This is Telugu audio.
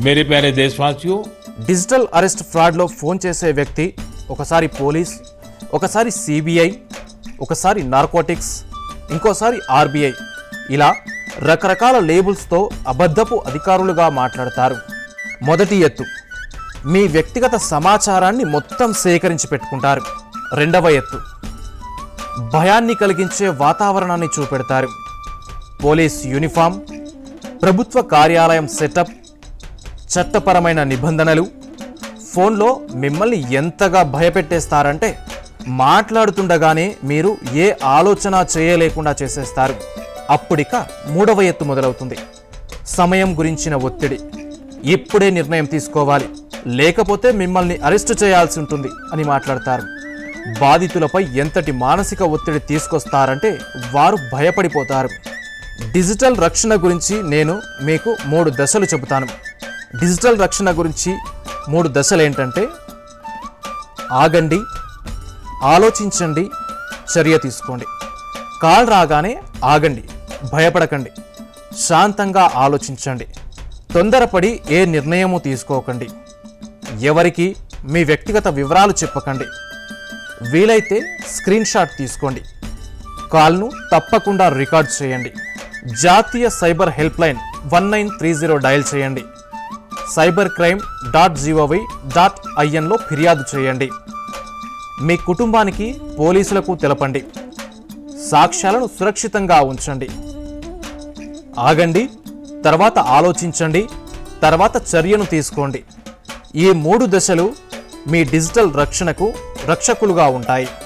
मेरे प्यारे देशवासियों డిజిటల్ అరెస్ట్ ఫ్రాడ్లో ఫోన్ చేసే వ్యక్తి ఒకసారి పోలీస్ ఒకసారి సిబిఐ ఒకసారి నార్కోటిక్స్ ఇంకోసారి ఆర్బీఐ ఇలా రకరకాల లేబుల్స్తో అబద్ధపు అధికారులుగా మాట్లాడతారు మొదటి ఎత్తు మీ వ్యక్తిగత సమాచారాన్ని మొత్తం సేకరించి పెట్టుకుంటారు రెండవ ఎత్తు భయాన్ని కలిగించే వాతావరణాన్ని చూపెడతారు పోలీస్ యూనిఫామ్ ప్రభుత్వ కార్యాలయం సెటప్ చట్టపరమైన నిబంధనలు ఫోన్లో మిమ్మల్ని ఎంతగా భయపెట్టేస్తారంటే మాట్లాడుతుండగానే మీరు ఏ ఆలోచన చేయలేకుండా చేసేస్తారు అప్పుడిక మూడవ ఎత్తు మొదలవుతుంది సమయం గురించిన ఒత్తిడి ఇప్పుడే నిర్ణయం తీసుకోవాలి లేకపోతే మిమ్మల్ని అరెస్టు చేయాల్సి ఉంటుంది అని మాట్లాడతారు బాధితులపై ఎంతటి మానసిక ఒత్తిడి తీసుకొస్తారంటే వారు భయపడిపోతారు డిజిటల్ రక్షణ గురించి నేను మీకు మూడు దశలు చెబుతాను డిజిటల్ రక్షణ గురించి మూడు దశలు ఏంటంటే ఆగండి ఆలోచించండి చర్య తీసుకోండి కాల్ రాగానే ఆగండి భయపడకండి శాంతంగా ఆలోచించండి తొందరపడి ఏ నిర్ణయము తీసుకోకండి ఎవరికి మీ వ్యక్తిగత వివరాలు చెప్పకండి వీలైతే స్క్రీన్ షాట్ తీసుకోండి కాల్ను తప్పకుండా రికార్డ్ చేయండి జాతీయ cyber helpline one nine three zero dial చేయండి cyber crime dot GOV dot ఐఎన్లో ఫిర్యాదు చేయండి మీ కుటుంబానికి పోలీసులకు తెలపండి సాక్ష్యాలను సురక్షితంగా ఉంచండి ఆగండి తర్వాత ఆలోచించండి తర్వాత చర్యను తీసుకోండి ఈ మూడు దశలు మీ డిజిటల్ రక్షణకు రక్షకులుగా ఉంటాయి